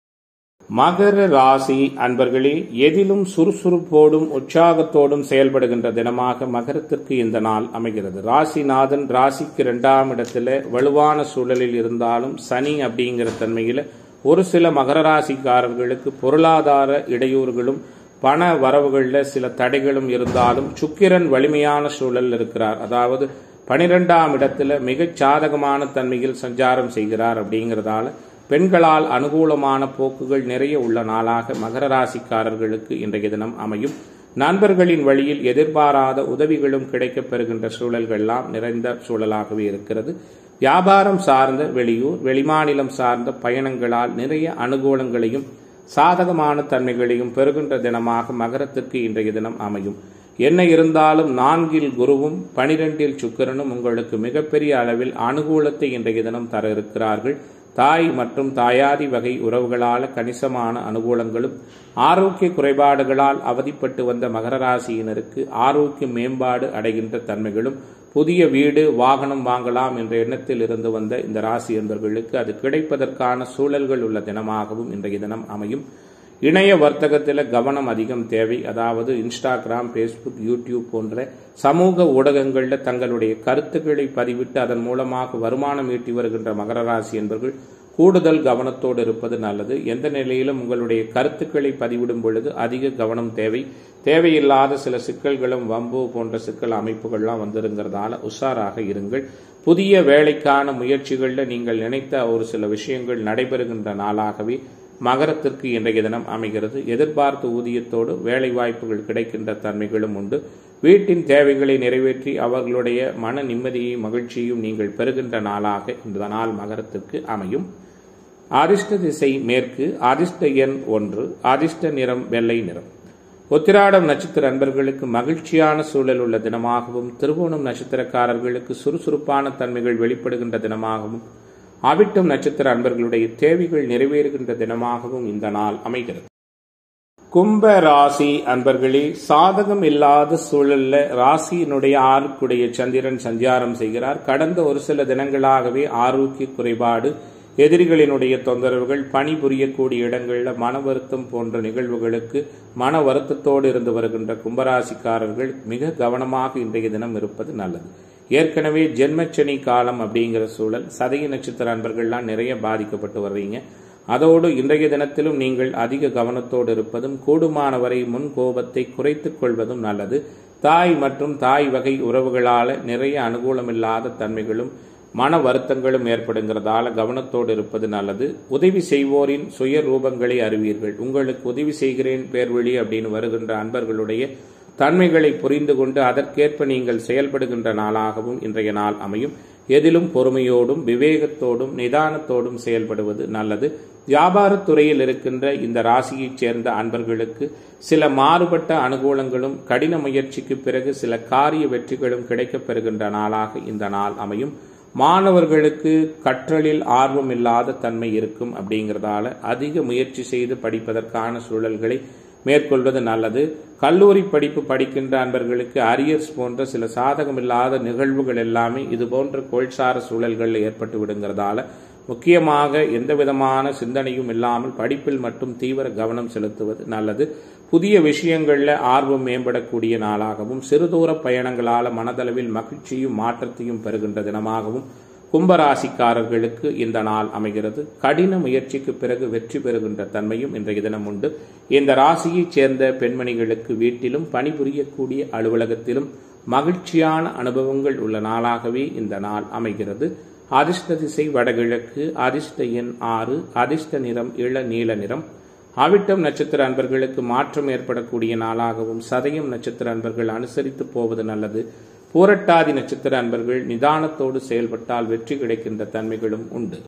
மகர ராசி அன்பர்களே எதிலும் சுறுசுறுப்போடும் உற்சாகத்தோடும் செயல்படுகின்ற தினமாக மகரத்திற்கு இந்த நாள் அமைகிறது ராசிநாதன் ராசிக்கு இரண்டாம் இடத்துல வலுவான சூழலில் இருந்தாலும் சனி அப்படிங்கிற தன்மையில ஒரு சில மகர ராசிக்காரர்களுக்கு பொருளாதார இடையூறுகளும் பண வரவுகளில் சில தடைகளும் இருந்தாலும் சுக்கிரன் வலிமையான சூழல் இருக்கிறார் அதாவது பனிரெண்டாம் இடத்துல மிகச் சாதகமான தன்மையில் சஞ்சாரம் செய்கிறார் அப்படிங்கிறதால பெண்களால் அனுகூலமான போக்குகள் நிறைய உள்ள நாளாக மகர ராசிக்காரர்களுக்கு இன்றைய தினம் அமையும் நண்பர்களின் வழியில் எதிர்பாராத உதவிகளும் கிடைக்கப் பெறுகின்ற சூழல்கள்லாம் நிறைந்த சூழலாகவே இருக்கிறது வியாபாரம் சார்ந்த வெளியூர் வெளிமாநிலம் சார்ந்த பயணங்களால் நிறைய அனுகூலங்களையும் சாதகமான தன்மைகளையும் பெறுகின்ற தினமாக மகரத்திற்கு இன்றைய தினம் அமையும் என்ன இருந்தாலும் நான்கில் குருவும் பனிரெண்டில் சுக்கிரனும் உங்களுக்கு மிகப்பெரிய அளவில் அனுகூலத்தை இன்றைய தினம் தர இருக்கிறார்கள் தாய் மற்றும் தாயாதி வகை உறவுகளால் கணிசமான அனுகூலங்களும் ஆரோக்கிய குறைபாடுகளால் அவதிப்பட்டு வந்த மகர ராசியினருக்கு ஆரோக்கிய மேம்பாடு அடைகின்ற தன்மைகளும் புதிய வீடு வாகனம் வாங்கலாம் என்ற எண்ணத்தில் இருந்து வந்த இந்த ராசி என்பவர்களுக்கு அது கிடைப்பதற்கான சூழல்கள் உள்ள தினமாகவும் இன்றைய தினம் அமையும் இணைய வர்த்தகத்தில் கவனம் அதிகம் தேவை அதாவது இன்ஸ்டாகிராம் ஃபேஸ்புக் யூடியூப் போன்ற சமூக ஊடகங்களில் தங்களுடைய கருத்துக்களை பதிவிட்டு அதன் மூலமாக வருமானம் ஈட்டி வருகின்ற மகர ராசி என்பவர்கள் கூடுதல் கவனத்தோடு இருப்பது நல்லது எந்த நிலையிலும் உங்களுடைய கருத்துக்களை பதிவிடும் பொழுது அதிக கவனம் தேவை தேவையில்லாத சில சிக்கல்களும் வம்பு போன்ற சிக்கல் அமைப்புகள்லாம் வந்திருங்கிறதால உஷாராக இருங்கள் புதிய வேலைக்கான முயற்சிகளில் நீங்கள் நினைத்த ஒரு சில விஷயங்கள் நடைபெறுகின்ற நாளாகவே மகரத்திற்கு இன்றைய தினம் அமைகிறது எதிர்பார்த்த ஊதியத்தோடு வேலை வாய்ப்புகள் கிடைக்கின்ற தன்மைகளும் உண்டு வீட்டின் தேவைகளை நிறைவேற்றி அவர்களுடைய மன நிம்மதியையும் மகிழ்ச்சியையும் நீங்கள் பெறுகின்ற நாளாக இந்த நாள் மகரத்திற்கு அமையும் அதிர்ஷ்ட திசை மேற்கு அதிர்ஷ்ட எண் ஒன்று அதிர்ஷ்ட நிறம் வெள்ளை நிறம் உத்திராடம் நட்சத்திர அன்பர்களுக்கு மகிழ்ச்சியான சூழல் உள்ள தினமாகவும் திருவோணம் நட்சத்திரக்காரர்களுக்கு சுறுசுறுப்பான தன்மைகள் வெளிப்படுகின்ற தினமாகவும் அவிட்டம் நட்சத்திர அன்பர்களுடைய தேவைகள் நிறைவேறுகின்ற தினமாகவும் இந்த நாள் அமைகிறது கும்ப ராசி அன்பர்களே சாதகம் இல்லாத சூழல்ல ராசியினுடைய ஆறுக்குடைய சந்திரன் சஞ்சாரம் செய்கிறார் கடந்த ஒரு சில தினங்களாகவே ஆரோக்கிய குறைபாடு எதிரிகளினுடைய தொந்தரவுகள் பணிபுரியக்கூடிய இடங்களில் மன வருத்தம் போன்ற நிகழ்வுகளுக்கு மன வருத்தத்தோடு இருந்து வருகின்ற கும்பராசிக்காரர்கள் மிக கவனமாக இன்றைய தினம் இருப்பது நல்லது ஏற்கனவே ஜென்மச்சனி காலம் அப்படிங்கிற சூழல் சதய நட்சத்திர அன்பர்கள்லாம் நிறைய பாதிக்கப்பட்டு வர்றீங்க அதோடு இன்றைய தினத்திலும் நீங்கள் அதிக கவனத்தோடு இருப்பதும் கூடுமானவரை முன் கோபத்தை குறைத்துக் கொள்வதும் நல்லது தாய் மற்றும் தாய் வகை உறவுகளால நிறைய அனுகூலமில்லாத தன்மைகளும் மன வருத்தங்களும் ஏற்படுங்கிறதால கவனத்தோடு இருப்பது நல்லது உதவி செய்வோரின் சுய ரூபங்களை அறிவீர்கள் உங்களுக்கு உதவி செய்கிறேன் பேர்வழி அப்படின்னு வருகின்ற அன்பர்களுடைய தன்மைகளை புரிந்து கொண்டு அதற்கேற்ப நீங்கள் செயல்படுகின்ற நாளாகவும் இன்றைய நாள் அமையும் எதிலும் பொறுமையோடும் விவேகத்தோடும் நிதானத்தோடும் செயல்படுவது நல்லது வியாபாரத்துறையில் இருக்கின்ற இந்த ராசியைச் சேர்ந்த அன்பர்களுக்கு சில மாறுபட்ட அனுகூலங்களும் கடின முயற்சிக்கு பிறகு சில காரிய வெற்றிகளும் கிடைக்கப் பெறுகின்ற நாளாக இந்த நாள் அமையும் மாணவர்களுக்கு கற்றலில் ஆர்வம் இல்லாத தன்மை இருக்கும் அப்படிங்கிறதால அதிக முயற்சி செய்து படிப்பதற்கான சூழல்களை மேற்கொள்வது நல்லது கல்லூரி படிப்பு படிக்கின்ற அன்பர்களுக்கு அரியர்ஸ் போன்ற சில சாதகமில்லாத நிகழ்வுகள் எல்லாமே இது போன்ற கோள்சார சூழல்களில் ஏற்பட்டு விடுங்கிறதால முக்கியமாக எந்த விதமான சிந்தனையும் இல்லாமல் படிப்பில் மட்டும் தீவிர கவனம் செலுத்துவது நல்லது புதிய விஷயங்களில் ஆர்வம் மேம்படக்கூடிய நாளாகவும் சிறுதூர பயணங்களால் மனதளவில் மகிழ்ச்சியும் மாற்றத்தையும் பெறுகின்ற தினமாகவும் கும்பராசிக்காரர்களுக்கு இந்த நாள் அமைகிறது கடின முயற்சிக்கு பிறகு வெற்றி பெறுகின்ற தன்மையும் இன்றைய தினம் உண்டு இந்த ராசியைச் சேர்ந்த பெண்மணிகளுக்கு வீட்டிலும் பணிபுரியக்கூடிய அலுவலகத்திலும் மகிழ்ச்சியான அனுபவங்கள் உள்ள நாளாகவே இந்த நாள் அமைகிறது அதிர்ஷ்ட திசை வடகிழக்கு அதிர்ஷ்ட எண் ஆறு அதிர்ஷ்ட நிறம் இள நீல நிறம் அவிட்டம் நட்சத்திர அன்பர்களுக்கு மாற்றம் ஏற்படக்கூடிய நாளாகவும் சதயம் நட்சத்திர அன்பர்கள் அனுசரித்து போவது நல்லது பூரட்டாதி நட்சத்திர அன்பர்கள் நிதானத்தோடு செயல்பட்டால் வெற்றி கிடைக்கின்ற தன்மைகளும் உண்டு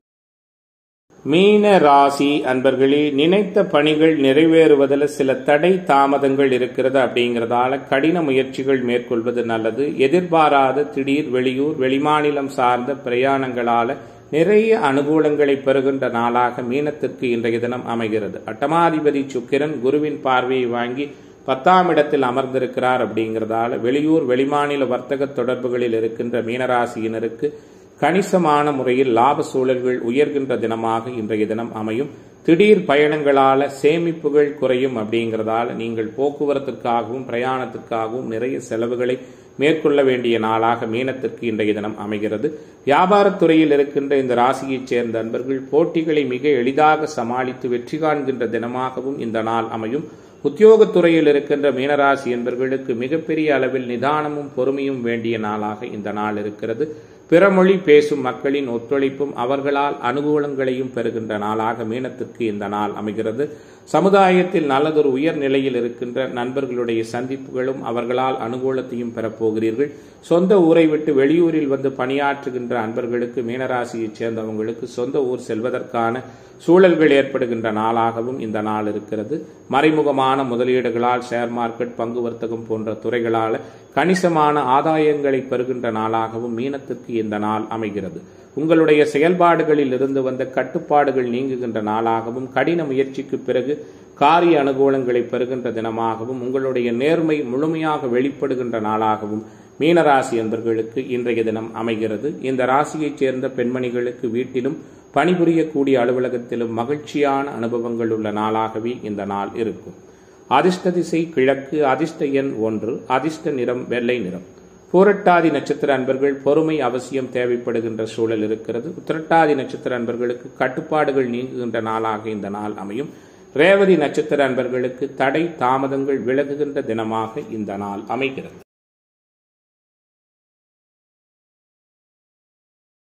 மீன ராசி அன்பர்களே நினைத்த பணிகள் நிறைவேறுவதில் சில தடை தாமதங்கள் இருக்கிறது அப்படிங்கிறதால கடின முயற்சிகள் மேற்கொள்வது நல்லது எதிர்பாராத திடீர் வெளியூர் வெளிமாநிலம் சார்ந்த பிரயாணங்களால நிறைய அனுகூலங்களை பெறுகின்ற நாளாக மீனத்திற்கு இன்றைய தினம் அமைகிறது அட்டமாதிபதி சுக்கிரன் குருவின் பார்வையை வாங்கி பத்தாம் இடத்தில் அமர்ந்திருக்கிறார் அப்படிங்கிறதால வெளியூர் வெளிமாநில வர்த்தக தொடர்புகளில் இருக்கின்ற மீனராசியினருக்கு கணிசமான முறையில் லாப சூழல்கள் உயர்கின்ற தினமாக இன்றைய தினம் அமையும் திடீர் பயணங்களால சேமிப்புகள் குறையும் அப்படிங்கிறதால நீங்கள் போக்குவரத்திற்காகவும் பிரயாணத்திற்காகவும் நிறைய செலவுகளை மேற்கொள்ள வேண்டிய நாளாக மீனத்திற்கு இன்றைய தினம் அமைகிறது வியாபாரத்துறையில் இருக்கின்ற இந்த ராசியைச் சேர்ந்த அன்பர்கள் போட்டிகளை மிக எளிதாக சமாளித்து வெற்றி காண்கின்ற தினமாகவும் இந்த நாள் அமையும் உத்தியோகத்துறையில் இருக்கின்ற மீனராசி என்பவர்களுக்கு மிகப்பெரிய அளவில் நிதானமும் பொறுமையும் வேண்டிய நாளாக இந்த நாள் இருக்கிறது பிறமொழி பேசும் மக்களின் ஒத்துழைப்பும் அவர்களால் அனுகூலங்களையும் பெறுகின்ற நாளாக மீனத்திற்கு இந்த நாள் அமைகிறது சமுதாயத்தில் நல்லதொரு உயர் நிலையில் இருக்கின்ற நண்பர்களுடைய சந்திப்புகளும் அவர்களால் அனுகூலத்தையும் பெறப்போகிறீர்கள் சொந்த ஊரை விட்டு வெளியூரில் வந்து பணியாற்றுகின்ற அன்பர்களுக்கு மீனராசியைச் சேர்ந்தவங்களுக்கு சொந்த ஊர் செல்வதற்கான சூழல்கள் ஏற்படுகின்ற நாளாகவும் இந்த நாள் இருக்கிறது மறைமுகமான முதலீடுகளால் ஷேர் மார்க்கெட் பங்கு வர்த்தகம் போன்ற துறைகளால் கணிசமான ஆதாயங்களை பெறுகின்ற நாளாகவும் மீனத்திற்கு இந்த நாள் அமைகிறது உங்களுடைய செயல்பாடுகளில் இருந்து வந்த கட்டுப்பாடுகள் நீங்குகின்ற நாளாகவும் கடின முயற்சிக்கு பிறகு காரிய அனுகூலங்களை பெறுகின்ற தினமாகவும் உங்களுடைய நேர்மை முழுமையாக வெளிப்படுகின்ற நாளாகவும் மீனராசி என்பர்களுக்கு இன்றைய தினம் அமைகிறது இந்த ராசியைச் சேர்ந்த பெண்மணிகளுக்கு வீட்டிலும் பணிபுரியக்கூடிய அலுவலகத்திலும் மகிழ்ச்சியான அனுபவங்கள் உள்ள நாளாகவே இந்த நாள் இருக்கும் அதிர்ஷ்ட திசை கிழக்கு அதிர்ஷ்ட எண் ஒன்று அதிர்ஷ்ட நிறம் வெள்ளை நிறம் பூரட்டாதி நட்சத்திர அன்பர்கள் பொறுமை அவசியம் தேவைப்படுகின்ற சூழல் இருக்கிறது உத்திரட்டாதி நட்சத்திர அன்பர்களுக்கு கட்டுப்பாடுகள் நீங்குகின்ற நாளாக இந்த நாள் அமையும் ரேவதி நட்சத்திர அன்பர்களுக்கு தடை தாமதங்கள் விலகுகின்ற தினமாக இந்த நாள் அமைகிறது